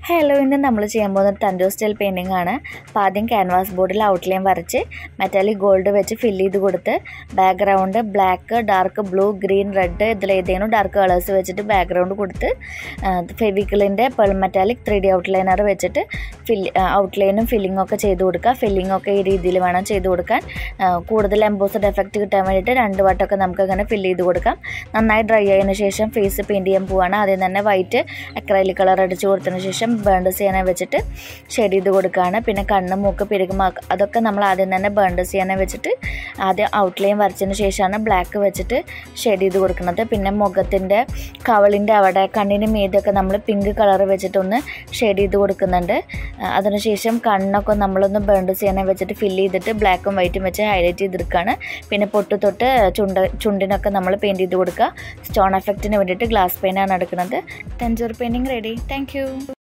hello ഇന്ന് നമ്മൾ ചെയ്യാൻ പോകുന്നത് തന്തൂർ സ്റ്റൈൽ പെയിൻറ്റിംഗ് ആണ് അപ്പോൾ ആദ്യം ക്യാൻവാസ് ബോർഡിൽ ഔട്ട്ലൈൻ വരച്ച് മെറ്റാലിക് ഗോൾഡ് വെച്ച് ഫില്ല് ചെയ്ത് കൊടുത്ത് background black dark blue green red ഇതിൽ ഏതെങ്കിലും ഡാർക്ക് കളേഴ്സ് വെച്ചിട്ട് ബാക്ക്ഗ്രൗണ്ട് കൊടുത്ത് ഫെവിക്കിളിൻ്റെ pearl metallic three D outliner വെച്ചിട്ട് ഫില്ല് ഔട്ട്ലൈനും ഫില്ലിംഗ് ഒക്കെ ചെയ്ത് കൊടുക്കുക ഫില്ലിംഗ് ഒക്കെ ഈ രീതിയിൽ വേണം ചെയ്ത് കൊടുക്കാൻ ആ, കൂടുതൽ എംബോസഡ് എഫക്റ്റ് കിട്ടാൻ വേണ്ടിയിട്ട് രണ്ട് വട്ടമൊക്കെ നമുക്ക് അങ്ങനെ ഫില്ല് ചെയ്ത് കൊടുക്കാം നന്നായി ഡ്രൈ ആയതിനു ശേഷം ഫേസ് പെയിൻറ്റ് ചെയ്യാൻ പോവാണ് ആദ്യം തന്നെ വൈറ്റ് അക്രൈലിക് കളർ അടിച്ച് കൊടുത്തതിന് ശേഷം ബേൺഡസ് ചെയ്യാനായി വെച്ചിട്ട് ഷെയ്ഡ് ചെയ്ത് കൊടുക്കുകയാണ് പിന്നെ കണ്ണ് മൂക്ക് പെരുകും അതൊക്കെ നമ്മൾ ആദ്യം തന്നെ ബേൺഡസ് ചെയ്യാനായി വെച്ചിട്ട് ആദ്യം ഔട്ട്ലൈൻ വരച്ചതിന് ശേഷമാണ് ബ്ലാക്ക് വെച്ചിട്ട് ഷെയ്ഡ് ചെയ്ത് കൊടുക്കുന്നത് പിന്നെ മുഖത്തിൻ്റെ കവളിൻ്റെ അവിടെ കണ്ണിന് മീതൊക്കെ നമ്മൾ പിങ്ക് കളർ വെച്ചിട്ടൊന്ന് ഷെയ്ഡ് ചെയ്ത് കൊടുക്കുന്നുണ്ട് ആ, അതിനുശേഷം കണ്ണൊക്കെ നമ്മളൊന്ന് ബേൺഡസ് ചെയ്യാനായി വെച്ചിട്ട് ഫില്ല് ചെയ്തിട്ട് ബ്ലാക്കും വൈറ്റും വെച്ച് ഹൈലൈറ്റ് ചെയ്തെടുക്കുകയാണ് പിന്നെ പൊട്ട് തൊട്ട് ചുണ്ട് ചുണ്ടിനൊക്കെ നമ്മൾ പെയിൻറ്റ് ചെയ്ത് കൊടുക്കുക സ്റ്റോൺ എഫക്റ്റിന് വേണ്ടിയിട്ട് ഗ്ലാസ് പെയിൻ്റാണ് എടുക്കുന്നത് ടെൻജർ പെയിൻറ്റിങ് റെഡി താങ്ക്